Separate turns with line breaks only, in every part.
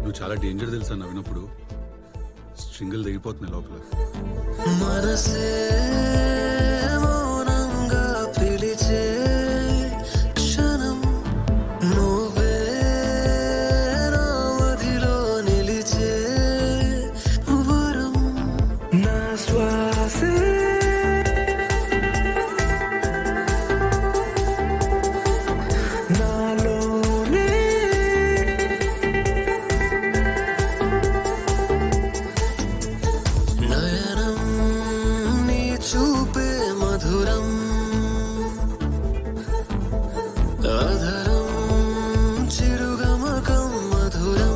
నువ్వు చాలా డేంజర్ తెలుసా నవ్వినప్పుడు స్ట్రింగులు తెగిపోతున్నాయి లోపల
మనసే మౌనంగా పిలిచే క్షణం నువ్వే నా మదిలో నిలిచే వరం నా శ్వాసే నాలోనే నయనం నీ చూపే మధురం అధరం చిరుగమకం మధురం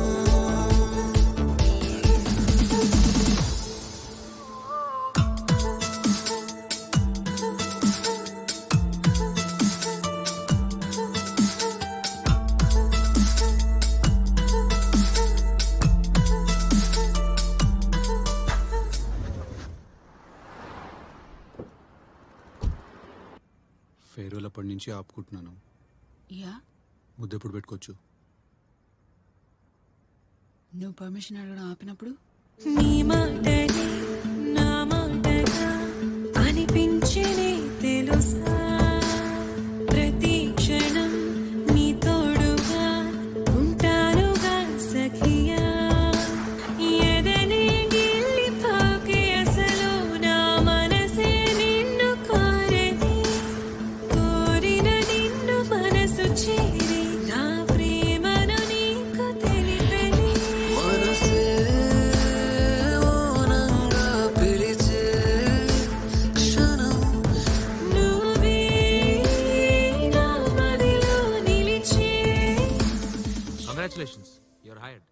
ఫేర్వెల్ అప్పటి నుంచి ఆపుకుంటున్నాను
యా
ముద్దు ఎప్పుడు పెట్టుకోవచ్చు
నువ్వు పర్మిషన్ అడగడం ఆపినప్పుడు
నీ మాటనే నా మాటగా అనిపించనే తెలుసా ప్రతి క్షణం నీ తోడుగా ఉంటానుగా సఖియా ఎదనే గిల్లిపోకే అసలు నా మనసే నిన్ను కోరని కోరిన నిన్ను మనసు చేరి నా ప్రేమను నీకు తెలిపని
మనసే మౌనంగా పిలిచే క్షణం
నువ్వే నా మదిలో నిలిచే
కంగ్రాచులేషన్స్ యువర్ హైర్డ్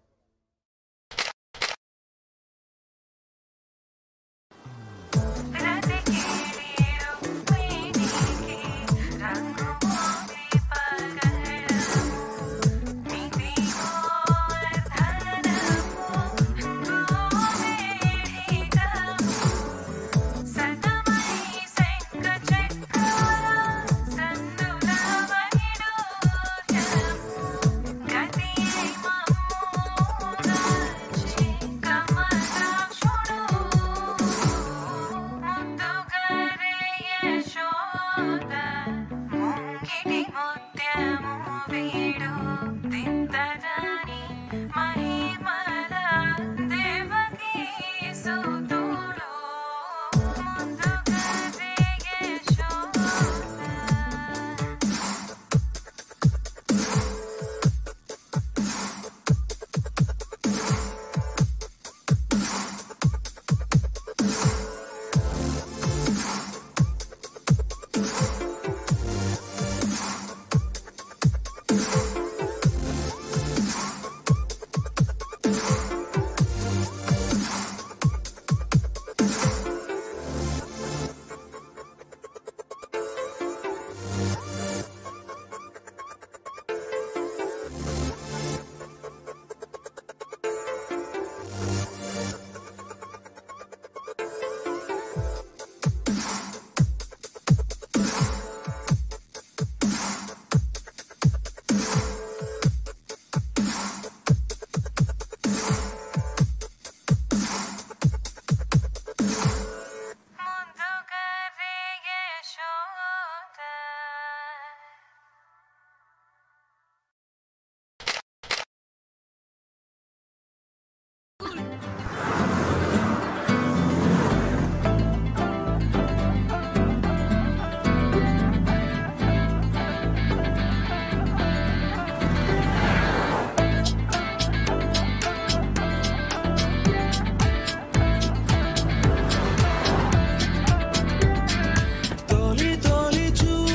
తొలి తొలి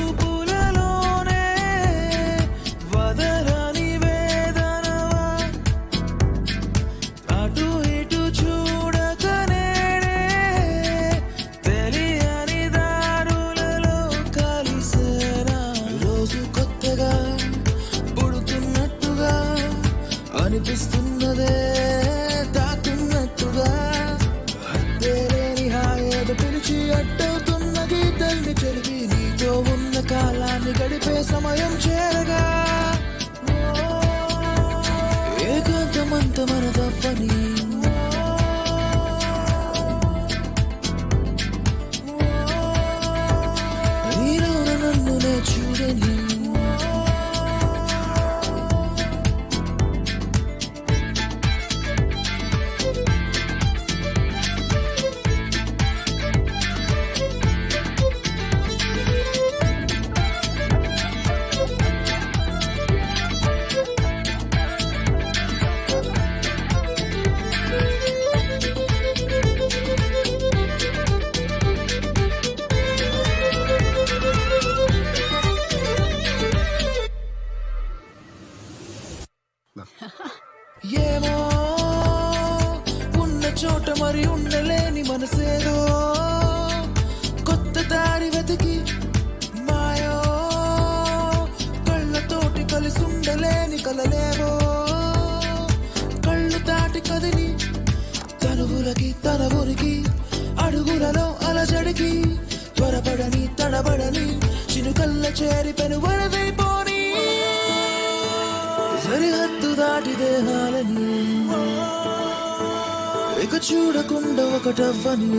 చూపులలోనే వదలని వేదనవా అటు ఇటు చూడక నేనే తెలియని దారులలో కలిసేనా రోజు కొత్తగా పుడుతున్నట్టుగా అనిపిస్తున్నదే తాకున్నట్టుగా హద్దేలేని హాయేదో పిలిచి అడ్డవుతున్న గీతల్ని చెరిపి నీతో ఉన్న కాలాన్ని గడిపే సమయం చేరగా ఏకాంతమంత మన తప్పని నీలోన నన్ను నే చూడని ఏమో ఉన్న చోట మరి ఉండలేని మనసేదో కొత్త దారి వెతికి మాయో కళ్ళతోటి కలిసి ఉండలేని కలలేవో కళ్ళు దాటి కదిలి తనువులకి తన ఉనికి అడుగులలో అలజడికి త్వరపడని తడబడని చినుకల్ల చేరి పెను వరదైపోని సరిహద్దు దాటి దేహాలని ఇక చూడకుండా ఒకటవ్వని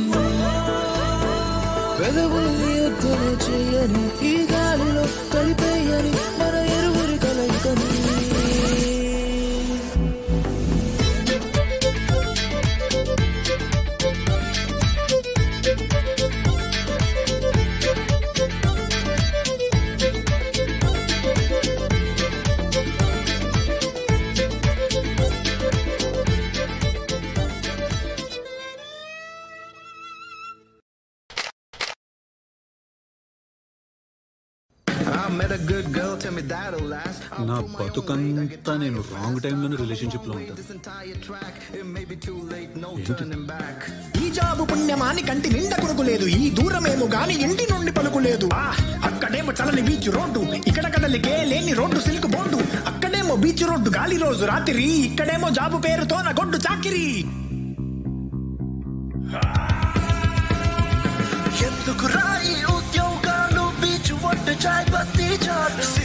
పెదవులు యుద్ధమే చేయని ఈ గాలిలో కలిపేయని మన ఎరువురి కలయికని
I met a good girl, tell me that'll last. I'll
నా
pull my own
బతుకంతా నేను రాంగ్ టైంలోనే రిలేషన్షిప్ లో ఉంటాను
this entire track. It may be too late, no turning back.
ఈ జాబు పుణ్యమాని కంటి నిండా కొనుకులేదు ఈ దూరమేమో గాని ఇంటి నుండి పలుకులేదు ఆ, అక్కడేమో చలని బీచ్ రోడ్డు ఇక్కడ కదలికే లేని రోడ్డు సిల్క్ బోర్డు అక్కడేమో బీచ్ రోడ్డు గాలి రోజు రాత్రి ఇక్కడేమో జాబు పేరుతో నా గొడ్డు చాకిరి
ఎందుకు రాయి ఉద్యోగాలు బీచ్ ఒడ్డు చాయ్ పత్తి చాటు